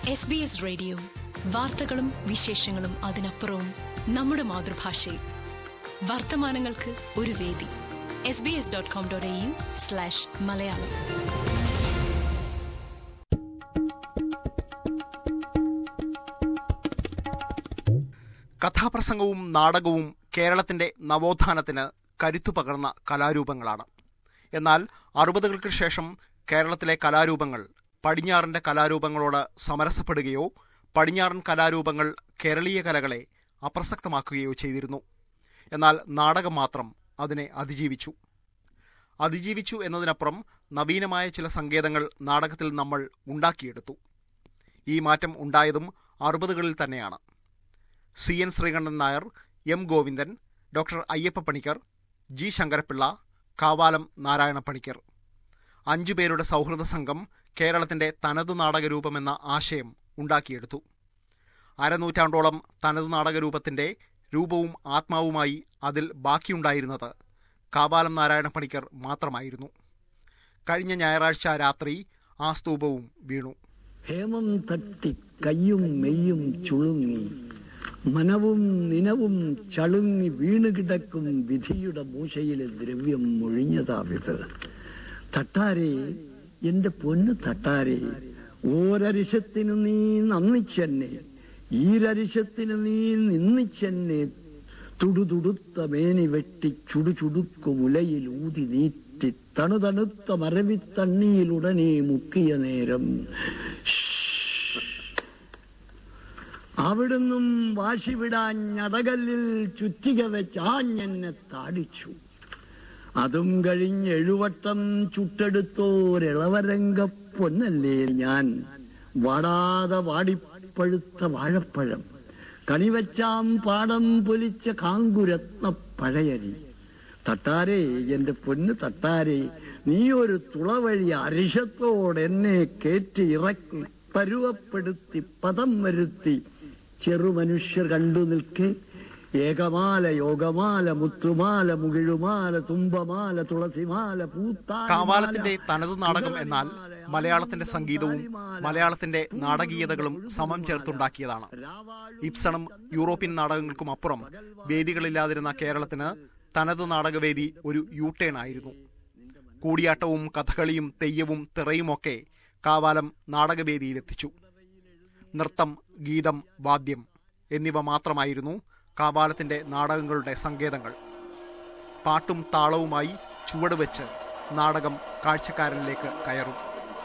S B S radio വാർത്തകളും വിശേഷങ്ങളും അതിനപ്പുറവും നമ്മുടെ മാതൃഭാഷയിൽ വർത്തമാനങ്ങൾക്ക് ഒരു വേദി S B S dot com dot A U slash Malayalam കഥാപ്രസംഗവും നാടകവും കേരളത്തിന്റെ നവോത്ഥാനത്തിന് കരുത്തു പകർന്ന കലാരൂപങ്ങളാണ് എന്നാൽ അറുപതുകൾക്ക് ശേഷം കേരളത്തിലെ കലാരൂപങ്ങൾ പടിഞ്ഞാറിന്റെ കലാരൂപങ്ങളോട് സമരസപ്പെടുകയോ പടിഞ്ഞാറൻ കലാരൂപങ്ങൾ കേരളീയ കലകളെ അപ്രസക്തമാക്കുകയോ ചെയ്തിരുന്നു എന്നാൽ നാടകം മാത്രം അതിനെ അതിജീവിച്ചു അതിജീവിച്ചു എന്നതിനപ്പുറം നവീനമായ ചില സങ്കേതങ്ങൾ നാടകത്തിൽ നമ്മൾ ഉണ്ടാക്കിയെടുത്തു ഈ മാറ്റം ഉണ്ടായതും അറുപതുകളിൽ തന്നെയാണ് C N Sreekantan Nair M Govindan doctor Ayyappa Panicker G Sankara Pillai Kavalam Narayana Panicker അഞ്ചു പേരുടെ സൗഹൃദ സംഘം കേരളത്തിന്റെ തനത് നാടകരൂപമെന്ന ആശയം ഉണ്ടാക്കിയെടുത്തു അരനൂറ്റാണ്ടോളം തനത് നാടകരൂപത്തിന്റെ രൂപവും ആത്മാവുമായി അതിൽ ബാക്കിയുണ്ടായിരുന്നത് കാവാലം നാരായണ പണിക്കർ മാത്രമായിരുന്നു കഴിഞ്ഞ ഞായറാഴ്ച രാത്രി ആ സ്തൂപവും വീണു ഹേമം തട്ടി കയ്യും മെയ്യും ചുളുങ്ങി മനവും നിനവും ചളുങ്ങി വീണു കിടക്കും വിധിയുടെ മൂശയിലെ ദ്രവ്യം മൊഴിഞ്ഞതാവിത് തട്ടാരെ എന്റെ പൊന്ന് തട്ടാരെ ഓരരിശത്തിന് നീ നന്ദിച്ചെന്നെ ഈരരിശത്തിന് നീ നിന്നിച്ചെന്നെ തുടുതുടുത്ത മേനി വെട്ടി ചുടുചുടുക്കു മുലയിൽ ഊതി നീറ്റി തണുതണുത്ത മരവിത്തണ്ണിയിൽ ഉടനെ മുക്കിയ നേരം അവിടുന്നും വാശി വിടാൻ ഞടകല്ലിൽ ചുറ്റിക വെച്ച് ആഞ്ഞെന്നെ താടിച്ചു അതും കഴിഞ്ഞ് എഴുവട്ടം ചുട്ടെടുത്തോരിളവരംഗ പൊന്നല്ലേ ഞാൻ വാടാതെ വാടിപ്പഴുത്ത വാഴപ്പഴം കണിവച്ചാം പാടം പൊലിച്ച കാങ്കുരത്ന പഴയരി തട്ടാരെ എന്റെ പൊന്ന് തട്ടാരെ നീ ഒരു തുളവഴി അരിശത്തോടെന്നെ കേറ്റി ഇറക്കി പരുവപ്പെടുത്തി പദം വരുത്തി ചെറുമനുഷ്യർ കണ്ടു നിൽക്കെ ഏകമാല യോഗമാല മുത്തുമാല മുകിഴുമാല തുമ്പമാല തുളസിമാല പൂത്താല കാവാലത്തിന്റെ തനത് നാടകം എന്നാൽ മലയാളത്തിന്റെ സംഗീതവും മലയാളത്തിന്റെ നാടകീയതകളും സമം ചേർത്തുണ്ടാക്കിയതാണ് ഇബ്സണും യൂറോപ്യൻ നാടകങ്ങൾക്കും അപ്പുറം വേദികളില്ലാതിരുന്ന കേരളത്തിന് തനത് നാടകവേദി ഒരു യൂട്ടേൺ ആയിരുന്നു കൂടിയാട്ടവും കഥകളിയും തെയ്യവും തിറയുമൊക്കെ കാവാലം നാടകവേദിയിലെത്തിച്ചു നൃത്തം ഗീതം വാദ്യം എന്നിവ മാത്രമായിരുന്നു കാവാലത്തിന്റെ നാടകങ്ങളുടെ സങ്കേതങ്ങൾ പാട്ടും താളവുമായി ചുവട് വെച്ച് നാടകം കാഴ്ചക്കാരനിലേക്ക് കയറും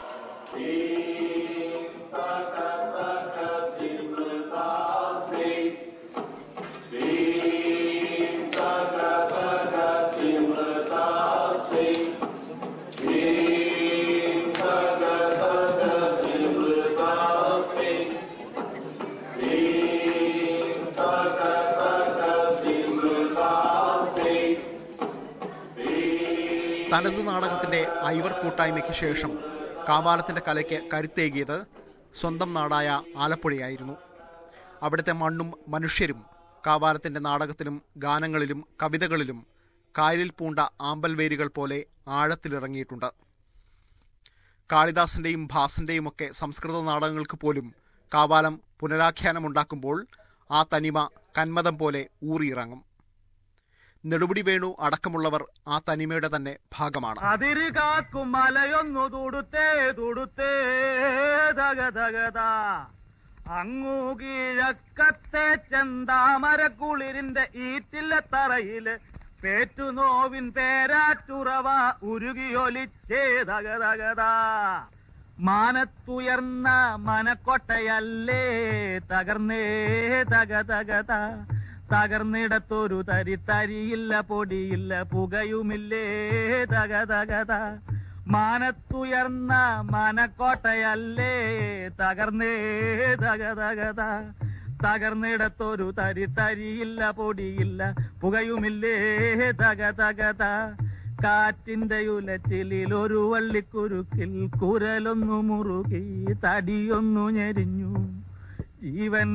തനത് നാടകത്തിന്റെ ഐവർ കൂട്ടായ്മയ്ക്ക് ശേഷം കാവാലത്തിന്റെ കലയ്ക്ക് കരുത്തേകിയത് സ്വന്തം നാടായ ആലപ്പുഴയായിരുന്നു അവിടുത്തെ മണ്ണും മനുഷ്യരും കാവാലത്തിന്റെ നാടകത്തിലും ഗാനങ്ങളിലും കവിതകളിലും കായലിൽ പൂണ്ട ആമ്പൽവേരുകൾ പോലെ ആഴത്തിലിറങ്ങിയിട്ടുണ്ട് കാളിദാസന്റെയും ഭാസന്റെയും ഒക്കെ സംസ്കൃത നാടകങ്ങൾക്ക് പോലും കാവാലം പുനരാഖ്യാനമുണ്ടാക്കുമ്പോൾ ആ തനിമ കന്മതം പോലെ ഊറിയിറങ്ങും നെടുപിടി വേണു അടക്കമുള്ളവർ ആ തനിമയുടെ തന്നെ ഭാഗമാണ് അതിര് കാക്കും മലയൊന്നു തുടുത്തേ തുടുത്തേ തകതകത അങ്ങു കിഴക്കത്തെ ചെന്താമരക്കുളിരിന്റെ ഈറ്റില്ല തറയില് പേറ്റുനോവിൻ പേരാറ്റുറവ ഉരുകിയൊലിച്ചേ തകതകത മാനത്തുയർന്ന മനക്കൊട്ടയല്ലേ തകർന്നേ തകതകത തകർന്നിടത്തൊരു തരി തരിയില്ല പൊടിയില്ല പുകയുമില്ലേ തകതകത മാനത്തുയർന്ന മനക്കോട്ടയല്ലേ തകർന്നേ തകതകത തകർന്നിടത്തൊരു തരി തരിയില്ല പൊടിയില്ല പുകയുമില്ലേ തകതകത കാറ്റിന്റെ ഉലച്ചിലിൽ ഒരു വള്ളിക്കുരുക്കിൽ കുരലൊന്നു മുറുകി തടിയൊന്നു ഞെരിഞ്ഞു ജീവൻ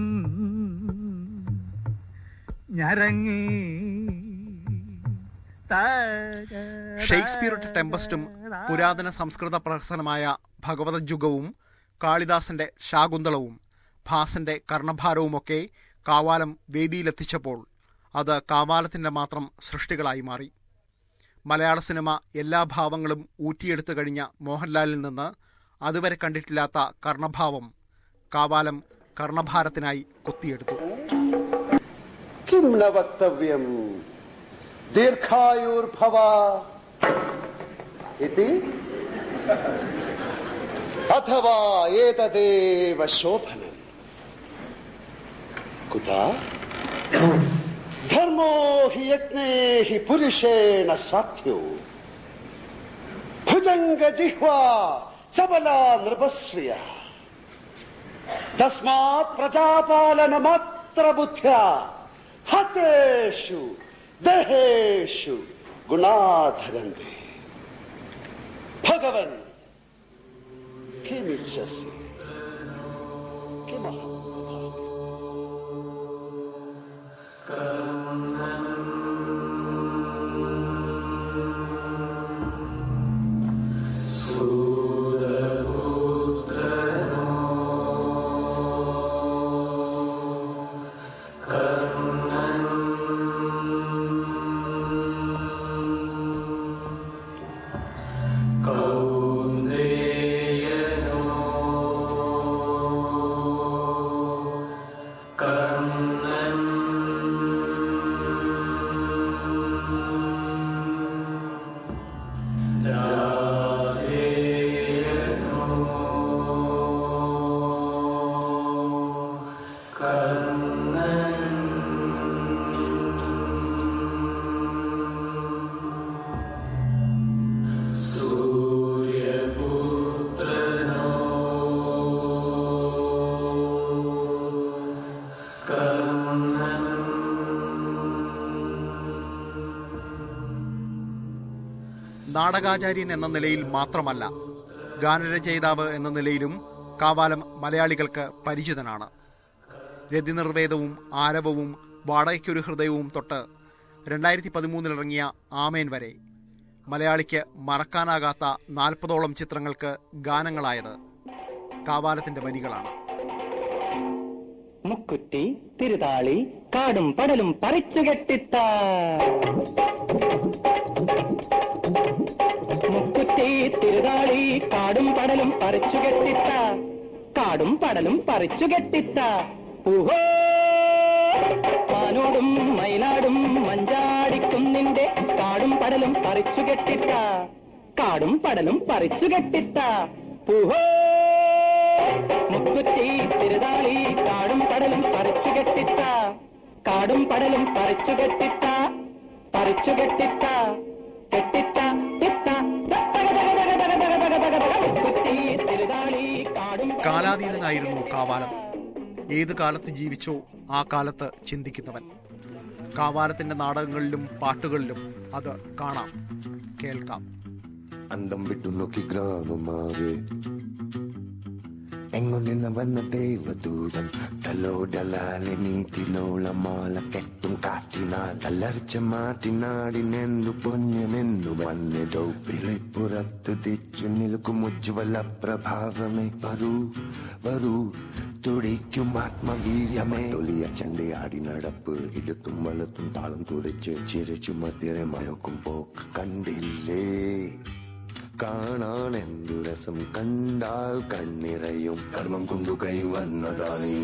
ഞരങ്ങി ഷേക്സ്പിയറുടെ ടെമ്പസ്റ്റും പുരാതന സംസ്കൃത പ്രഹസനമായ ഭഗവതജുഗവും കാളിദാസന്റെ ശാകുന്തളവും ഭാസന്റെ കർണഭാരവുമൊക്കെ കാവാലം വേദിയിലെത്തിച്ചപ്പോൾ അത് കാവാലത്തിന്റെ മാത്രം സൃഷ്ടികളായി മാറി മലയാള സിനിമ എല്ലാ ഭാവങ്ങളും ഊറ്റിയെടുത്തു കഴിഞ്ഞ മോഹൻലാലിൽ നിന്ന് അതുവരെ കണ്ടിട്ടില്ലാത്ത കർണഭാവം കാവാലം കർണഭാരത്തിനായി കൊത്തിയെടുത്തു किं न वक्तव्यम् दीर्घायुर्भव इति अथवा एतदेव शोभनम् कुतः धर्मो हि यज्ञे हि पुरुषेण साध्यो भुजङ्गजिह्वा सबला नृपश्रियः तस्मात् प्रजापालनमात्र बुद्ध्या हतेषु देहेषु गुणाधरन्ति भगवन् किमिच्छसि किमहं वदामि നാടകാചാര്യൻ എന്ന നിലയിൽ മാത്രമല്ല ഗാനരചയിതാവ് എന്ന നിലയിലും കാവാലം മലയാളികൾക്ക് പരിചിതനാണ് രതിനിർവേദവും ആരവവും വാടകയ്ക്കൊരു ഹൃദയവും തൊട്ട് രണ്ടായിരത്തി പതിമൂന്നിലിറങ്ങിയ ആമേൻ വരെ മലയാളിക്ക് മറക്കാനാകാത്ത നാൽപ്പതോളം ചിത്രങ്ങൾക്ക് ഗാനങ്ങളായത് കാവാലത്തിന്റെ വരികളാണ് മുക്കുറ്റി തിരുതാളി കാടും പടലും പറിച്ചു കെട്ടിത്ത മുക്കുറ്റി തിരുതാളി കാടും പടലും പറിച്ചു കെട്ടിത്ത കാടും പടലും പറിച്ചു കെട്ടിത്ത ഊഹോ മാനോടും മയിലാടും മഞ്ചാടിക്കും നിന്റെ കാടും പടലും പറിച്ചു കെട്ടിത്ത കാടും പടലും പറിച്ചു കെട്ടിത്ത ഊഹോ മുക്കുറ്റി തിരുതാളി കാടും പടലും പറിച്ചു കെട്ടിത്ത കാടും പടലും പറിച്ചു കെട്ടിത്ത പറിച്ചു കെട്ടിത്ത കെട്ടിത്ത തിത്ത മുക്കുറ്റി തിരുതാളി കാടും പടലും കാലാതീതനായിരുന്നു കാവാലം ഏത് കാലത്ത് ജീവിച്ചോ ആ കാലത്ത് ചിന്തിക്കുന്നവൻ കാവാലത്തിന്റെ നാടകങ്ങളിലും പാട്ടുകളിലും അത് കാണാം കേൾക്കാം అందం విట్టు నొక్కి గ్రామమావే എങ്ങൊന്നിന വന്ന ദൈവദൂതൻ തലോടലാലെ നീതിലോളമാല കെട്ടും കാറ്റിനാൽ തളർച്ച മാറ്റിനാടിനെന്തു പുണ്യമെന്നു വന്നിതോ വിളിപ്പുറത്ത് തിച്ചു നിൽക്കും ഉജ്ജ്വല പ്രഭാവമേ വരൂ വരൂ തുടിക്കും ആത്മവീര്യമേ തൊലിയ ചണ്ടയാടി നടപ്പ് ഇടത്തും വളത്തും താളം തുടിച്ച് ചിരിച്ചു മധ്യരെ മയക്കും പോക്ക് കണ്ടില്ലേ കാണാൻ എന്തു രസം കണ്ടാൽ കണ്ണിറയും കർമ്മം കൊണ്ടു കൈവന്നതാണീ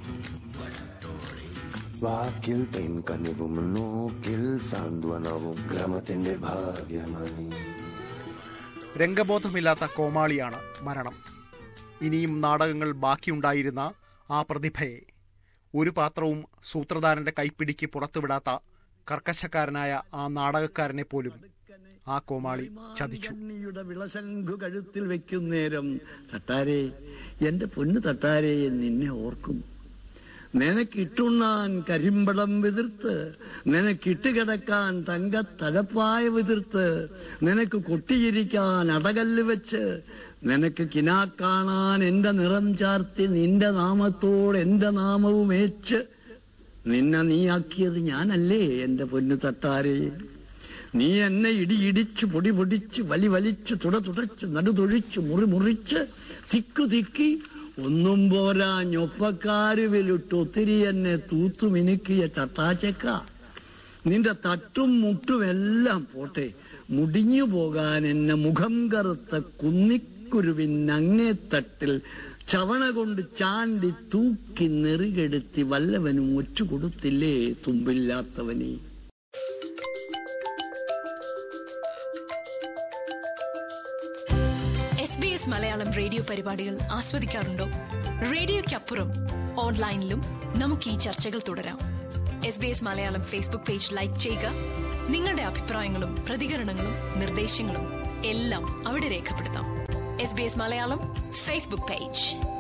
വാക്കിൽ തേൻ കനിവും നോക്കിൽ സാന്ത്വനവും ഗ്രാമത്തിന്റെ ഭാഗ്യമണി രംഗബോധമില്ലാത്ത കോമാളിയാണ് മരണം ഇനിയും നാടകങ്ങൾ ബാക്കിയുണ്ടായിരുന്ന ആ പ്രതിഭയെ ഒരു പാത്രവും സൂത്രധാരന്റെ കൈപ്പിടിക്ക് പുറത്തുവിടാത്ത കർക്കശക്കാരനായ ആ നാടകക്കാരനെ പോലും ആ കോമാളി ചതിച്ചു കണ്ണിയുടെ വിളശംഖു കഴുത്തിൽ വെക്കും നേരം തട്ടാരേ എന്റെ പൊന്നു തട്ടാരേ നിന്നെ ഓർക്കും നിനക്കിട്ടുണ്ണാൻ കരിമ്പടം വിതിർത്ത് നിനക്കിട്ടുകിടക്കാൻ തങ്കത്തഴപ്പായ വിതിർത്ത് നിനക്ക് കൊട്ടിയിരിക്കാൻ അടകല്ല് വെച്ച് നിനക്ക് കിനാ കാണാൻ എന്റെ നിറം ചാർത്തി നിന്റെ നാമത്തോട് എന്റെ നാമവും ഏച്ച് നിന്നെ നീയാക്കിയത് ഞാനല്ലേ എന്റെ പൊന്നു തട്ടാരേ നീ എന്നെ ഇടി ഇടിച്ച് പൊടി പൊടിച്ച് വലി വലിച്ച് തുട തുടച്ച് നടുതൊഴിച്ച് മുറി മുറിച്ച് തിക്കു തിക്കി ഒന്നും പോരാ ഞൊപ്പക്കാര് വിലിട്ട് ഒത്തിരി എന്നെ തൂത്തു മിനുക്കിയ ചട്ടാച്ചക്ക നിന്റെ തട്ടും മുട്ടും എല്ലാം പോട്ടെ മുടിഞ്ഞു പോകാൻ എന്നെ മുഖം കറുത്ത കുന്നിക്കുരുവിൻ അങ്ങേ തട്ടിൽ ചവണ കൊണ്ട് ചാണ്ടി തൂക്കി നെറുകെടുത്തി വല്ലവനും ഒറ്റ കൊടുത്തില്ലേ തുമ്പില്ലാത്തവനേ S B S Malayalam radio പരിപാടികൾ ആസ്വദിക്കാറുണ്ടോ റേഡിയോയ്ക്കപ്പുറം ഓൺലൈനിലും നമുക്ക് ഈ ചർച്ചകൾ തുടരാം S B S Malayalam Facebook page like ചെയ്യുക നിങ്ങളുടെ അഭിപ്രായങ്ങളും പ്രതികരണങ്ങളും നിർദ്ദേശങ്ങളും എല്ലാം അവിടെ രേഖപ്പെടുത്താം S B S Malayalam Facebook page